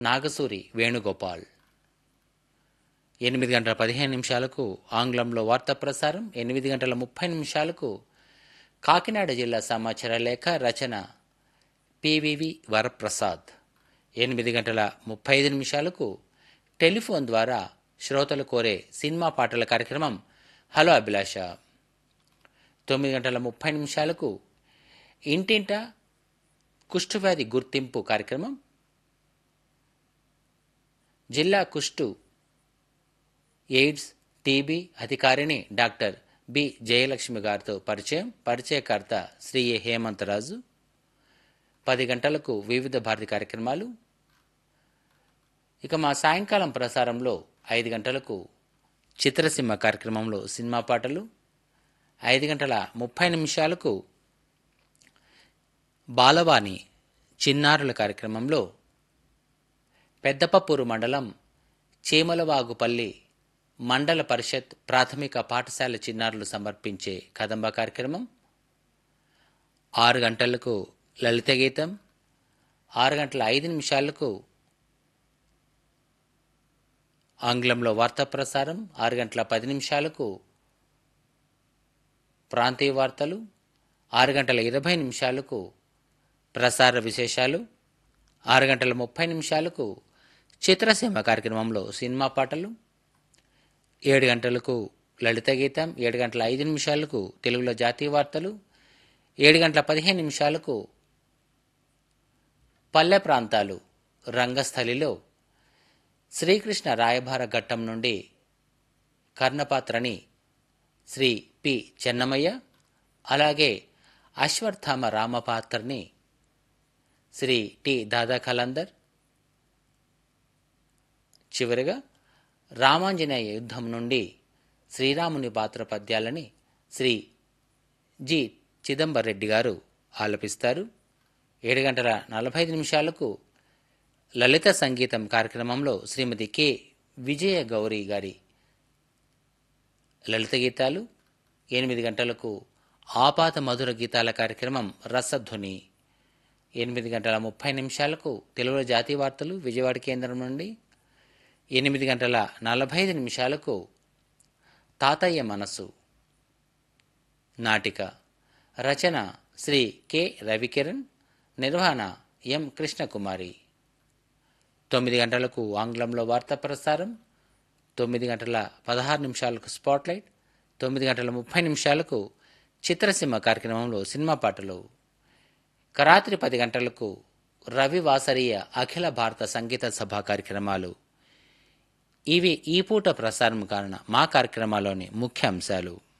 నాగసూరి వేణుగోపాల్ ఎనిమిది గంటల పదిహేను నిమిషాలకు ఆంగ్లంలో వార్తా ప్రసారం ఎనిమిది గంటల ముప్పై నిమిషాలకు కాకినాడ జిల్లా సమాచార లేఖ రచన పివివి వరప్రసాద్ ఎనిమిది గంటల ముప్పై ఐదు నిమిషాలకు టెలిఫోన్ ద్వారా శ్రోతలు కోరే సినిమా పాటల కార్యక్రమం హలో అభిలాష తొమ్మిది గంటల ముప్పై నిమిషాలకు ఇంటింట కుష్ఠవ్యాధి గుర్తింపు కార్యక్రమం జిల్లా కుష్టు ఎయిడ్స్ టీబీ అధికారిని డాక్టర్ బి జయలక్ష్మి గారితో పరిచయం పరిచయకర్త శ్రీ ఏ హేమంతరాజు పది గంటలకు వివిధ భారతి కార్యక్రమాలు ఇక మా సాయంకాలం ప్రసారంలో ఐదు గంటలకు చిత్రసీమ కార్యక్రమంలో సినిమా పాటలు ఐదు గంటల ముప్పై నిమిషాలకు బాలవాణి చిన్నారుల కార్యక్రమంలో పెద్దపప్పూరు మండలం చీమలవాగుపల్లి మండల పరిషత్ ప్రాథమిక పాఠశాల చిన్నారులు సమర్పించే కదంబ కార్యక్రమం ఆరు గంటలకు లలిత గీతం ఆరు గంటల ఐదు నిమిషాలకు ఆంగ్లంలో వార్తా ప్రసారం ఆరు గంటల పది నిమిషాలకు ప్రాంతీయ వార్తలు ఆరు గంటల ఇరవై నిమిషాలకు ప్రసార విశేషాలు ఆరు గంటల ముప్పై నిమిషాలకు చిత్రసీమ కార్యక్రమంలో సినిమా పాటలు ఏడు గంటలకు లలిత గీతం ఏడు గంటల ఐదు నిమిషాలకు తెలుగులో జాతీయ వార్తలు ఏడు గంటల పదిహేను నిమిషాలకు పల్లె ప్రాంతాలు రంగస్థలిలో శ్రీకృష్ణ రాయభార ఘట్టం నుండి కర్ణపాత్రని శ్రీ పి చెన్నమయ్య అలాగే అశ్వత్థామ రామపాత్రని శ్రీ టి దాదా కలందర్ చివరిగా రామాంజనేయ యుద్ధం నుండి శ్రీరాముని పాత్ర పద్యాలని శ్రీ జి చిదంబర్ రెడ్డి గారు ఆలపిస్తారు ఏడు గంటల నలభై ఐదు నిమిషాలకు లలిత సంగీతం కార్యక్రమంలో శ్రీమతి కె విజయ గౌరి గారి లలిత గీతాలు ఎనిమిది గంటలకు ఆపాత మధుర గీతాల కార్యక్రమం రసధ్వని ఎనిమిది గంటల ముప్పై నిమిషాలకు తెలుగులో జాతీయ వార్తలు విజయవాడ కేంద్రం నుండి ఎనిమిది గంటల నలభై ఐదు నిమిషాలకు తాతయ్య మనసు నాటిక రచన శ్రీ కె రవికిరణ్ నిర్వహణ ఎం కృష్ణకుమారి తొమ్మిది గంటలకు ఆంగ్లంలో వార్తా ప్రసారం తొమ్మిది గంటల పదహారు నిమిషాలకు స్పాట్లైట్ తొమ్మిది గంటల ముప్పై నిమిషాలకు చిత్రసీమ కార్యక్రమంలో సినిమా పాటలు కరాత్రి పది గంటలకు రవి వాసరీయ అఖిల భారత సంగీత సభ కార్యక్రమాలు ఇవి ఈ పూట ప్రసారం కారణ మా కార్యక్రమాల్లోని ముఖ్య అంశాలు